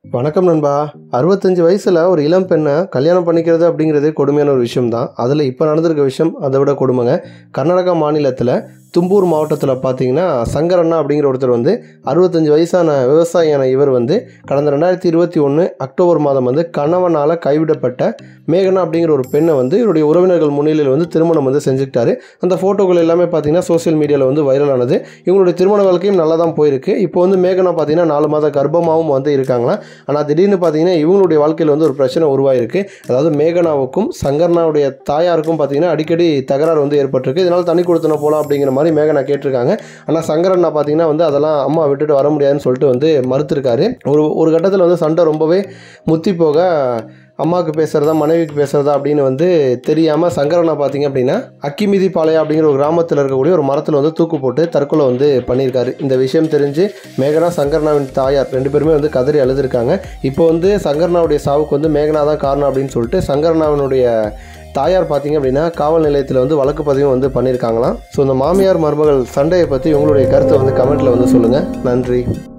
வணக்கம் நண்பா அறுபத்தஞ்சு வயசில் ஒரு இளம் பெண்ணை கல்யாணம் பண்ணிக்கிறது அப்படிங்கிறதே கொடுமையான ஒரு விஷயம் தான் அதில் இப்போ நடந்திருக்க விஷயம் அதை விட கொடுமைங்க கர்நாடகா மாநிலத்தில் தும்பூர் மாவட்டத்தில் பார்த்தீங்கன்னா சங்கரண்ணா அப்படிங்கிற ஒருத்தர் வந்து அறுபத்தஞ்சு வயசான விவசாயியான இவர் வந்து கடந்த ரெண்டாயிரத்தி இருபத்தி ஒன்று அக்டோபர் மாதம் வந்து கணவனால் கைவிடப்பட்ட மேகனா அப்படிங்கிற ஒரு பெண்ணை வந்து இவருடைய உறவினர்கள் முன்னிலையில் வந்து திருமணம் வந்து செஞ்சுக்கிட்டாரு அந்த ஃபோட்டோக்கள் எல்லாமே பார்த்தீங்கன்னா சோஷியல் மீடியாவில் வந்து வைரலானது இவங்களுடைய திருமண வாழ்க்கையும் நல்லா தான் போயிருக்கு இப்போ வந்து மேகனா பார்த்தீங்கன்னா நாலு மாத கர்ப்பமாகவும் வந்து இருக்காங்களாம் ஆனால் திடீர்னு பார்த்தீங்கன்னா இவங்களுடைய வாழ்க்கையில் வந்து ஒரு பிரச்சனை உருவாயிருக்கு அதாவது மேகனாவுக்கும் சங்கர்னாவுடைய தாயாருக்கும் பார்த்தீங்கன்னா அடிக்கடி தகராறு வந்து ஏற்பட்டிருக்கு இதனால் தனி கொடுத்தன போகலாம் அப்படிங்கிற மாதிரி மேகனா கேட்டிருக்காங்க ஆனால் சங்கரண்ணா பார்த்தீங்கன்னா வந்து அதெல்லாம் அம்மா விட்டுட்டு வர முடியாதுன்னு சொல்லிட்டு வந்து மறுத்திருக்காரு ஒரு ஒரு கட்டத்தில் வந்து சண்டை ரொம்பவே முத்தி போக அம்மாவுக்கு பேசுகிறதா மனைவிக்கு பேசுகிறதா அப்படின்னு வந்து தெரியாமல் சங்கரண்ணா பார்த்தீங்க அப்படின்னா அக்கிமிதி பாளையம் அப்படிங்கிற ஒரு கிராமத்தில் இருக்கக்கூடிய ஒரு மரத்தில் வந்து தூக்கு போட்டு தற்கொலை வந்து பண்ணியிருக்காரு இந்த விஷயம் தெரிஞ்சு மேகனா சங்கரனாவின் தாயார் ரெண்டு பேருமே வந்து கதறி அழுதுருக்காங்க இப்போ வந்து சங்கரனாவுடைய சாவுக்கு வந்து மேகனா தான் காரணம் அப்படின்னு சொல்லிட்டு சங்கரனாவினுடைய தாயார் பார்த்தீங்க அப்படின்னா காவல் நிலையத்தில் வந்து வழக்கு பதிவும் வந்து பண்ணியிருக்காங்களாம் ஸோ இந்த மாமியார் மருமகள் சண்டையை பற்றி உங்களுடைய கருத்தை வந்து கமெண்ட்டில் வந்து சொல்லுங்கள் நன்றி